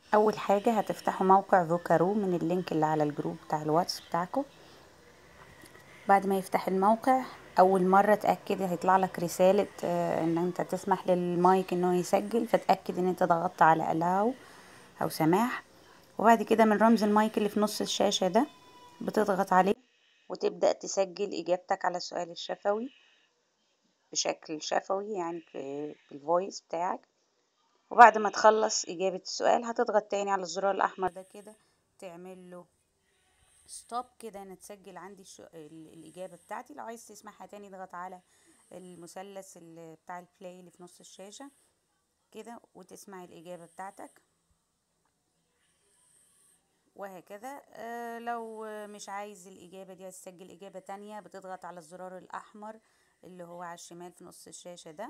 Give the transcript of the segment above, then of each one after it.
اول حاجة هتفتحوا موقع فوكارو من اللينك اللي على الجروب بتاع الواتس بتاعكم بعد ما يفتح الموقع اول مرة تأكد هيطلع لك رسالة آه، ان انت تسمح للمايك انه يسجل فتأكد ان انت ضغطت على allow او سماح وبعد كده من رمز المايك اللي في نص الشاشة ده بتضغط عليه وتبدأ تسجل اجابتك على السؤال الشفوي بشكل شفوي يعني بالفويس بتاعك وبعد ما تخلص إجابة السؤال هتضغط تاني على الزرار الأحمر ده كده تعمل له ستوب كده أنا تسجل عندي الشو... الإجابة بتاعتي لو عايز تسمعها تاني اضغط على المثلث اللي بتاع البلاي اللي في نص الشاشة كده وتسمع الإجابة بتاعتك وهكذا آه لو مش عايز الإجابة دي عايز تسجل إجابة تانية بتضغط على الزرار الأحمر اللي هو على الشمال في نص الشاشة ده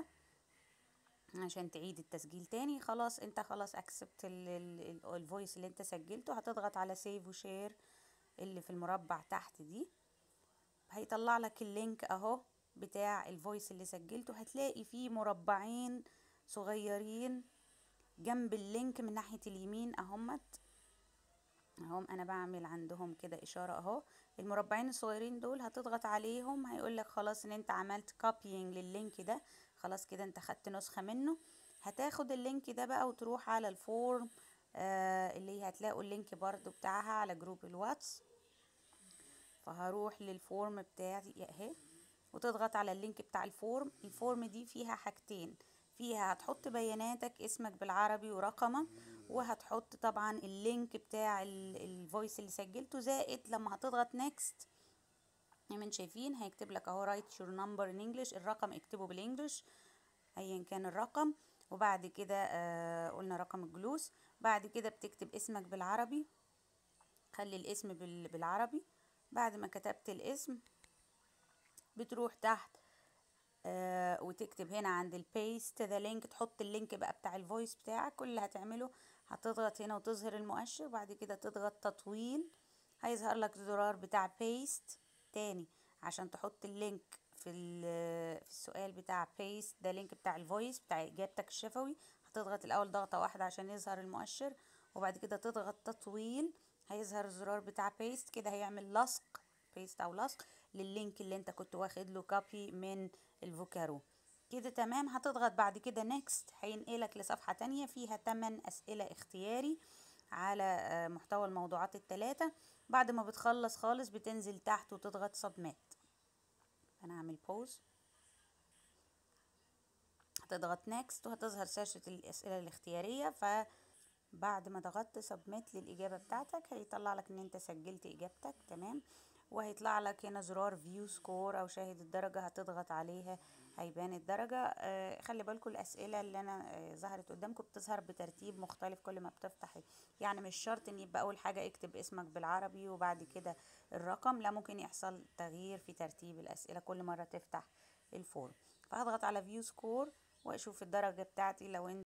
عشان تعيد التسجيل تاني خلاص انت خلاص اكسبت الفويس اللي انت سجلته هتضغط على سيف وشير اللي في المربع تحت دي هيطلع لك اللينك اهو بتاع الفويس اللي سجلته هتلاقي فيه مربعين صغيرين جنب اللينك من ناحية اليمين اهمت اهم انا بعمل عندهم كده اشارة اهو المربعين الصغيرين دول هتضغط عليهم هيقول لك خلاص ان انت عملت كوبينج لللينك ده خلاص كده انت خدت نسخة منه هتاخد اللينك ده بقى وتروح على الفورم آه اللي هتلاقوا اللينك برضو بتاعها على جروب الواتس فهروح للفورم بتاعي اهي وتضغط على اللينك بتاع الفورم الفورم دي فيها حاجتين فيها هتحط بياناتك اسمك بالعربي ورقمك وهتحط طبعا اللينك بتاع الفويس اللي سجلته زائد لما هتضغط نيكست زي ما انتم شايفين هيكتب لك اهو رايت يور نمبر ان انجلش الرقم اكتبه بالانجلش ايا كان الرقم وبعد كده آه قلنا رقم الجلوس بعد كده بتكتب اسمك بالعربي خلي الاسم بالعربي بعد ما كتبت الاسم بتروح تحت آه وتكتب هنا عند البيست ذا لينك تحط اللينك بقى بتاع الفويس بتاعك كل اللي هتعمله هتضغط هنا وتظهر المؤشر بعد كده تضغط تطويل هيظهر لك زرار بتاع بيست تاني عشان تحط اللينك في, في السؤال بتاع بيست ده لينك بتاع الفويس بتاع اجابتك الشفوي هتضغط الاول ضغطة واحدة عشان يظهر المؤشر وبعد كده تضغط تطويل هيظهر الزرار بتاع بيست كده هيعمل لصق بيست او لصق لللينك اللي انت كنت واخد له كوبي من الفوكارو كده تمام هتضغط بعد كده نيكست هينقلك لصفحة تانية فيها 8 اسئلة اختياري على محتوى الموضوعات الثلاثة بعد ما بتخلص خالص بتنزل تحت وتضغط سبميت انا هعمل بوز هتضغط نيكست وهتظهر شاشة الاسئلة الاختيارية فبعد ما ضغطت سبميت للاجابة بتاعتك هيطلع لك ان انت سجلت اجابتك تمام وهيطلع لك هنا زرار فيو سكور او شاهد الدرجة هتضغط عليها هيبان الدرجة آه خلي بالكم الأسئلة اللي أنا آه ظهرت قدامكم بتظهر بترتيب مختلف كل ما بتفتح يعني مش شرط إن يبقى أول حاجة اكتب اسمك بالعربي وبعد كده الرقم لا ممكن يحصل تغيير في ترتيب الأسئلة كل مرة تفتح الفورم فهضغط على فيو سكور وأشوف الدرجة بتاعتي لو انت